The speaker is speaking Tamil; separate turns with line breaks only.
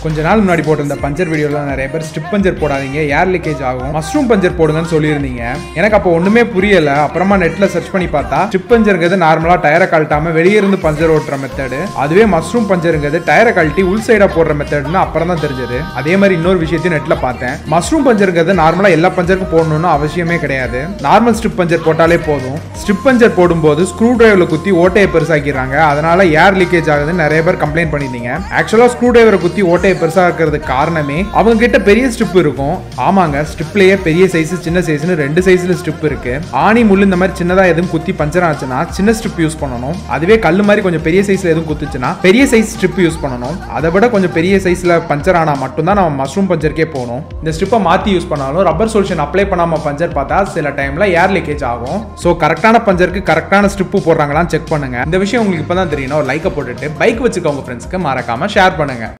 கொஞ்ச நாள் முன்னாடி போட்டிருந்த பஞ்சர் வீடியோல நிறைய பேர் ஸ்ட்ரிப் பஞ்சர் போடாதீங்க ஏர் லீக்கேஜ் ஆகும் மஷ்ரூம் பஞ்சர் போடுங்கன்னு சொல்லியிருந்தீங்க எனக்கு அப்போ ஒண்ணுமே புரியல அப்புறமா நெட்ல சர்ச் பண்ணி பார்த்தா ஸ்ட்ரிப் பஞ்சருங்கிறது நார்மலா டயரை கழட்டாம வெளியே இருந்து பஞ்சர் ஓட்டுற மெத்தடு அதுவே மஷ்ரூம் பஞ்சருங்கிறது டயரை கழட்டி உள் சைடா போடுற மெத்தட்னு அப்புறம் தான் தெரிஞ்சது அதே மாதிரி இன்னொரு விஷயத்தையும் நெட்ல பார்த்தேன் மஷ்ரூம் பஞ்சருங்கிறது நார்மலா எல்லா பஞ்சருக்கும் போடணும்னு அவசியமே கிடையாது நார்மல் ஸ்ட்ரிப் பஞ்சர் போட்டாலே போதும் ஸ்ட்ரிப் பஞ்சர் போடும்போது ஸ்க்ரூ டிரைவர்ல குத்தி ஓட்டையை பெருசாக்கிறாங்க அதனால ஏர் லீக்கேஜ் ஆகுதுன்னு நிறைய பேர் கம்ப்ளைண்ட் பண்ணிருந்தீங்க ஆக்சுவலா ஸ்க்ரூ டிரைவரை குத்தி ஓட்டையை பெருசாக்கிறதுக்கு காரணமே அவங்க கிட்ட பெரிய ஸ்ட்ரிப் இருக்கும் ஆமாங்க ஸ்ட்ரிப்லயே பெரிய சைஸ் சின்ன சைஸ்னு ரெண்டு சைஸ்ல ஸ்ட்ரிப் இருக்கு ஆணி முள்ளு இந்த மாதிரி சின்னதா எதுவும் குத்தி பஞ்சர் ஆச்சுன்னா சின்ன ஸ்ட்ரிப் யூஸ் பண்ணணும் அதுவே கல்லு மாதிரி கொஞ்சம் பெரிய சைஸ்ல எதுவும் குத்துச்சுன்னா பெரிய சைஸ் ஸ்ட்ரிப் யூஸ் பண்ணணும் அதை விட கொஞ்சம் பெரிய சைஸ்ல பஞ்சர் ஆனா மட்டும்தான் நம்ம மஷ்ரூம் பஞ்சருக்கே போகணும் இந்த ஸ்ட்ரிப்பை மாத்தி யூஸ் பண்ணாலும் ரப்பர் சொல்யூஷன் அப்ளை பண்ணாம பஞ்சர் பார்த்தா சில டைம்ல ஏர் லீக்கேஜ் ஆகும் ஸோ கரெக்டான பஞ்சருக்கு கரெக்டான ஸ்ட்ரிப்பு போடுறாங்களான்னு செக் பண்ணுங்க இந்த விஷயம் உங்களுக்கு இப்பதான் தெரியணும் லைக்கை போட்டுட்டு பைக் வச்சுக்கோங்க ஃப்ரெண்ட்ஸ்க்கு மறக்காம ஷேர் பண்ணுங்க